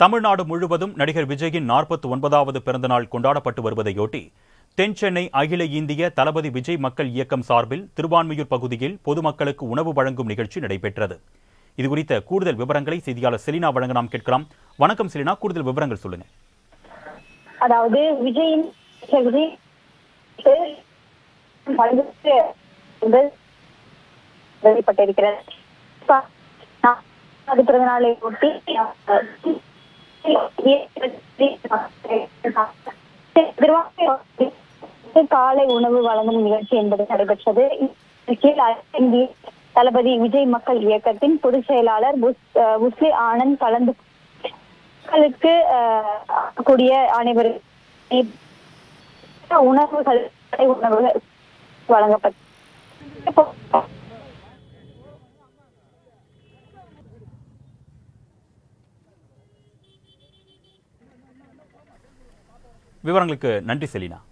தமிழ்நாடு முழுவதும் நடிகர் விஜயின் நாற்பத்தி ஒன்பதாவது பிறந்தநாள் கொண்டாடப்பட்டு வருவதையொட்டி தென் சென்னை அகில இந்திய தளபதி விஜய் மக்கள் இயக்கம் சார்பில் திருவான்மியூர் பகுதியில் பொதுமக்களுக்கு உணவு வழங்கும் நிகழ்ச்சி நடைபெற்றது இதுகுறித்த கூடுதல் விவரங்களை செய்தியாளர் செலினா வழங்க நாம் கேட்கலாம் வணக்கம் செலினா கூடுதல் விவரங்கள் சொல்லுங்க அதாவது விஜயின் விஜய் பல்வேறு முதல் வெளிப்பட்டிருக்கிறது ப- நான் அது பிறந்த நாளை ஒட்டி திருவாரூர் காலை உணவு வழங்கும் நிகழ்ச்சி என்பது நடைபெற்றது இந்நிகழ்ச்சியில் அகில இந்திய தளபதி விஜய் மக்கள் இயக்கத்தின் பொதுச் செயலாளர் புஸ்- அஹ் புஸ்லி ஆனந்த் கலந்து மக்களுக்கு அஹ், கூடிய அனைவரும் உணவுகள் உணவுகள் வழங்கப்பட்டது விவரங்களுக்கு நன்றி செலினா